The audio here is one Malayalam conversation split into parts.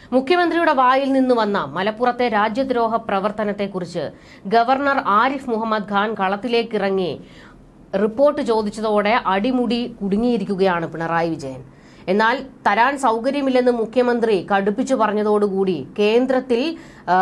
മുഖ്യമന്ത്രിയുടെ വായിൽ നിന്ന് വന്ന മലപ്പുറത്തെ രാജ്യദ്രോഹ പ്രവർത്തനത്തെക്കുറിച്ച് ഗവർണർ ആരിഫ് മുഹമ്മദ് ഖാൻ കളത്തിലേക്കിറങ്ങി റിപ്പോർട്ട് ചോദിച്ചതോടെ അടിമുടി കുടുങ്ങിയിരിക്കുകയാണ് പിണറായി വിജയൻ എന്നാൽ തരാൻ സൗകര്യമില്ലെന്ന് മുഖ്യമന്ത്രി കടുപ്പിച്ചു പറഞ്ഞതോടുകൂടി കേന്ദ്രത്തിൽ ആ,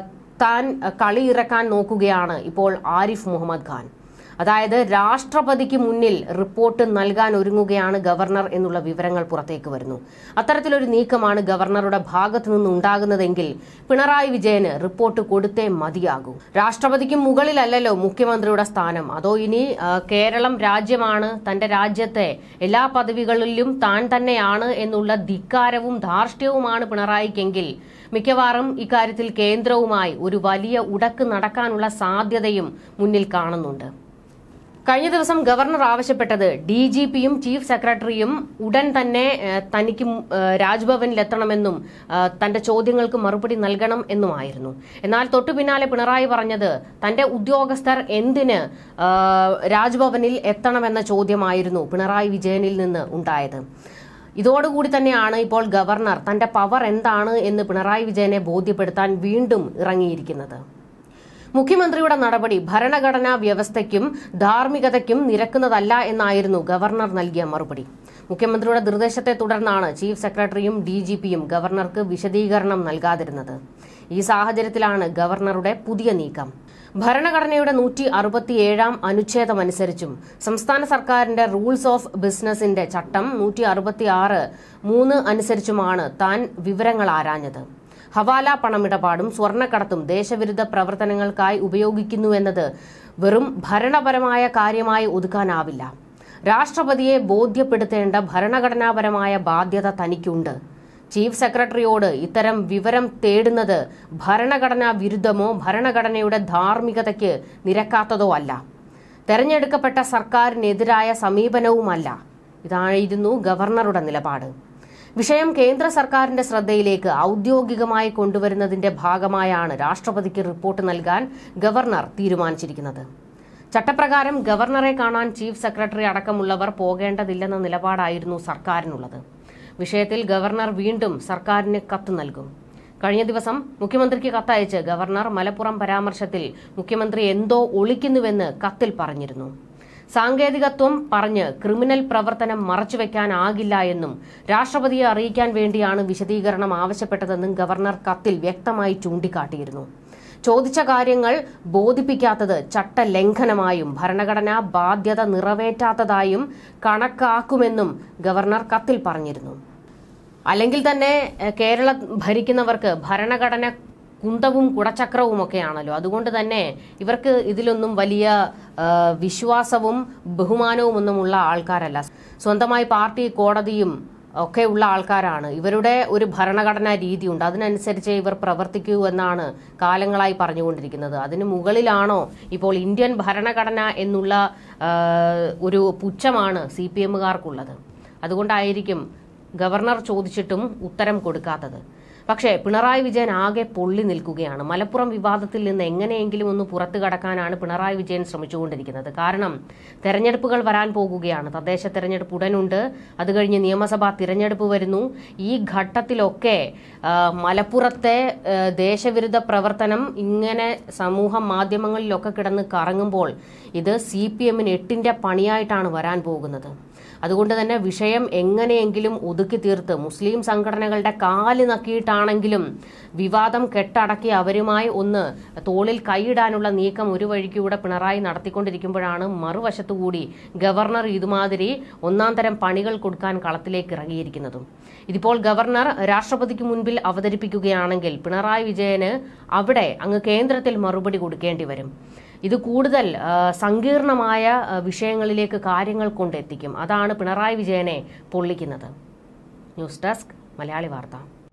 താൻ കളിയിറക്കാൻ നോക്കുകയാണ് ഇപ്പോൾ ആരിഫ് മുഹമ്മദ് ഖാൻ അതായത് രാഷ്ട്രപതിക്ക് മുന്നിൽ റിപ്പോർട്ട് നൽകാൻ ഒരുങ്ങുകയാണ് ഗവർണർ എന്നുള്ള വിവരങ്ങൾ പുറത്തേക്ക് വരുന്നു അത്തരത്തിലൊരു നീക്കമാണ് ഗവർണറുടെ ഭാഗത്തു നിന്ന് ഉണ്ടാകുന്നതെങ്കിൽ പിണറായി വിജയന് റിപ്പോർട്ട് കൊടുത്തേ മതിയാകൂ രാഷ്ട്രപതിക്ക് മുകളിലല്ലല്ലോ മുഖ്യമന്ത്രിയുടെ സ്ഥാനം അതോ ഇനി ആ, കേരളം രാജ്യമാണ് തന്റെ രാജ്യത്തെ എല്ലാ പദവികളിലും താൻ തന്നെയാണ് എന്നുള്ള ധിക്കാരവും ധാർഷ്ട്യവുമാണ് പിണറായിക്കെങ്കിൽ മിക്കവാറും ഇക്കാര്യത്തിൽ കേന്ദ്രവുമായി ഒരു വലിയ ഉടക്ക് നടക്കാനുള്ള സാധ്യതയും മുന്നിൽ കാണുന്നുണ്ട് കഴിഞ്ഞ ദിവസം ഗവർണർ ആവശ്യപ്പെട്ടത് ഡി ജി പിയും ചീഫ് സെക്രട്ടറിയും ഉടൻ തന്നെ ഏഹ്, തനിക്ക് മു- ഏഹ്, രാജ്ഭവനിലെത്തണമെന്നും ഏഹ്, തന്റെ ചോദ്യങ്ങൾക്ക് മറുപടി നൽകണം എന്നുമായിരുന്നു എന്നാൽ തൊട്ടു പിന്നാലെ പിണറായി പറഞ്ഞത് തന്റെ ഉദ്യോഗസ്ഥർ എന്തിന് ഏഹ്, രാജ്ഭവനിൽ എത്തണമെന്ന ചോദ്യമായിരുന്നു പിണറായി വിജയനിൽ നിന്ന് ഉണ്ടായത് ഇതോടുകൂടി തന്നെയാണ് ഇപ്പോൾ ഗവർണർ തന്റെ പവർ എന്താണ് എന്ന് പിണറായി വിജയനെ ബോധ്യപ്പെടുത്താൻ വീണ്ടും ഇറങ്ങിയിരിക്കുന്നത് മുഖ്യമന്ത്രിയുടെ നടപടി ഭരണഘടനാ വ്യവസ്ഥയ്ക്കും ധാർമ്മികതയ്ക്കും നിരക്കുന്നതല്ല എന്നായിരുന്നു ഗവർണർ നൽകിയ മറുപടി മുഖ്യമന്ത്രിയുടെ നിർദ്ദേശത്തെ തുടർന്നാണ് ചീഫ് സെക്രട്ടറിയും ഡി ജി പിയും ഗവർണർക്ക് വിശദീകരണം നൽകാതിരുന്നത് ഈ സാഹചര്യത്തിലാണ് ഗവർണറുടെ പുതിയ നീക്കം ഭരണഘടനയുടെ നൂറ്റി അറുപത്തിയേഴാം അനുച്ഛേദമനുസരിച്ചും സംസ്ഥാന സർക്കാരിന്റെ റൂൾസ് ഓഫ് ബിസിനസിന്റെ ചട്ടം നൂറ്റി അറുപത്തിയാറ് മൂന്ന് അനുസരിച്ചുമാണ് താൻ വിവരങ്ങൾ ആരാഞ്ഞത് ഹവാല പണമിടപാടും സ്വർണ്ണക്കടത്തും ദേശവിരുദ്ധ പ്രവർത്തനങ്ങൾക്കായി ഉപയോഗിക്കുന്നുവെന്നത് വെറും ഭരണപരമായ കാര്യമായി ഒതുക്കാനാവില്ല രാഷ്ട്രപതിയെ ബോധ്യപ്പെടുത്തേണ്ട ഭരണഘടനാപരമായ ബാധ്യത തനിക്കുണ്ട് ചീഫ് സെക്രട്ടറിയോട് ഇത്തരം വിവരം തേടുന്നത് ഭരണഘടനാ വിരുദ്ധമോ ഭരണഘടനയുടെ ധാർമ്മികതയ്ക്ക് നിരക്കാത്തതോ അല്ല തെരഞ്ഞെടുക്കപ്പെട്ട സർക്കാരിനെതിരായ സമീപനവുമല്ല ഇതായിരുന്നു ഗവർണറുടെ നിലപാട് വിഷയം കേന്ദ്ര സർക്കാരിന്റെ ശ്രദ്ധയിലേക്ക് ഔദ്യോഗികമായി കൊണ്ടുവരുന്നതിന്റെ ഭാഗമായാണ് രാഷ്ട്രപതിക്ക് റിപ്പോർട്ട് നൽകാൻ ഗവർണർ തീരുമാനിച്ചിരിക്കുന്നത് ചട്ടപ്രകാരം ഗവർണറെ കാണാൻ ചീഫ് സെക്രട്ടറി അടക്കമുള്ളവർ പോകേണ്ടതില്ലെന്ന നിലപാടായിരുന്നു സർക്കാരിനുള്ളത് വിഷയത്തിൽ ഗവർണർ വീണ്ടും സർക്കാരിന് കത്ത് നൽകും കഴിഞ്ഞ ദിവസം മുഖ്യമന്ത്രിക്ക് കത്തയച്ച് ഗവർണർ മലപ്പുറം പരാമർശത്തിൽ മുഖ്യമന്ത്രി എന്തോ ഒളിക്കുന്നുവെന്ന് കത്തിൽ പറഞ്ഞിരുന്നു സാങ്കേതികത്വം പറഞ്ഞ് ക്രിമിനൽ പ്രവർത്തനം മറച്ചുവെക്കാനാകില്ല എന്നും രാഷ്ട്രപതിയെ അറിയിക്കാൻ വേണ്ടിയാണ് വിശദീകരണം ആവശ്യപ്പെട്ടതെന്നും ഗവർണർ കത്തിൽ വ്യക്തമായി ചൂണ്ടിക്കാട്ടിയിരുന്നു ചോദിച്ച കാര്യങ്ങൾ ബോധിപ്പിക്കാത്തത് ചട്ടലംഘനമായും ഭരണഘടനാ ബാധ്യത നിറവേറ്റാത്തതായും കണക്കാക്കുമെന്നും ഗവർണർ കത്തിൽ പറഞ്ഞിരുന്നു അല്ലെങ്കിൽ തന്നെ എഹ്, കേരളം ഭരിക്കുന്നവർക്ക് ഭരണഘടന കുന്തവും കുടച്ചക്രവും ഒക്കെയാണല്ലോ അതുകൊണ്ട് തന്നെ ഇവർക്ക് ഇതിലൊന്നും വലിയ ആ, വിശ്വാസവും ബഹുമാനവും ഒന്നുമുള്ള ആൾക്കാരല്ല സ്വന്തമായി പാർട്ടി കോടതിയും ഒക്കെ ഉള്ള ആൾക്കാരാണ് ഇവരുടെ ഒരു ഭരണഘടനാ രീതിയുണ്ട് അതിനനുസരിച്ച് ഇവർ പ്രവർത്തിക്കൂ എന്നാണ് കാലങ്ങളായി പറഞ്ഞുകൊണ്ടിരിക്കുന്നത് അതിന് മുകളിലാണോ ഇപ്പോൾ ഇന്ത്യൻ ഭരണഘടന എന്നുള്ള ആ, ഒരു പുച്ഛമാണ് സി പി എമ്മുകാർക്കുള്ളത് അതുകൊണ്ടായിരിക്കും ഗവർണർ ചോദിച്ചിട്ടും ഉത്തരം കൊടുക്കാത്തത് പക്ഷേ പിണറായി വിജയൻ ആകെ പൊള്ളി നിൽക്കുകയാണ് മലപ്പുറം വിവാദത്തിൽ നിന്ന് എങ്ങനെയെങ്കിലും ഒന്ന് പുറത്തു കടക്കാനാണ് പിണറായി വിജയൻ ശ്രമിച്ചുകൊണ്ടിരിക്കുന്നത് കാരണം തെരഞ്ഞെടുപ്പുകൾ വരാൻ പോകുകയാണ് തദ്ദേശ തെരഞ്ഞെടുപ്പ് ഉടനുണ്ട് അത് കഴിഞ്ഞ് നിയമസഭാ തിരഞ്ഞെടുപ്പ് വരുന്നു ഈ ഘട്ടത്തിലൊക്കെ ആ, മലപ്പുറത്തെ ആ, ദേശവിരുദ്ധ പ്രവർത്തനം ഇങ്ങനെ സമൂഹ മാധ്യമങ്ങളിലൊക്കെ കിടന്ന് കറങ്ങുമ്പോൾ ഇത് സി പി എമ്മിന് എട്ടിന്റെ പണിയായിട്ടാണ് വരാൻ പോകുന്നത് അതുകൊണ്ട് തന്നെ വിഷയം എങ്ങനെയെങ്കിലും ഒതുക്കി തീർത്ത് മുസ്ലിം സംഘടനകളുടെ കാല് നക്കിയിട്ടാണെങ്കിലും വിവാദം കെട്ടടക്കി അവരുമായി ഒന്ന് തോളിൽ കൈയിടാനുള്ള നീക്കം ഒരു വഴിക്കൂടെ പിണറായി നടത്തിക്കൊണ്ടിരിക്കുമ്പോഴാണ് മറുവശത്തുകൂടി ഗവർണർ ഇതുമാതിരി ഒന്നാം തരം പണികൾ കൊടുക്കാൻ കളത്തിലേക്ക് ഇറങ്ങിയിരിക്കുന്നതും ഇതിപ്പോൾ ഗവർണർ രാഷ്ട്രപതിക്ക് മുൻപിൽ അവതരിപ്പിക്കുകയാണെങ്കിൽ പിണറായി വിജയന് അവിടെ അങ്ങ് കേന്ദ്രത്തിൽ മറുപടി കൊടുക്കേണ്ടി വരും ഇത് കൂടുതൽ ആ, സങ്കീർണമായ ആ, വിഷയങ്ങളിലേക്ക് കാര്യങ്ങൾ കൊണ്ടെത്തിക്കും അതാണ് പിണറായി വിജയനെ പൊള്ളിക്കുന്നത് ന്യൂസ് ഡെസ്ക് മലയാളി വാർത്ത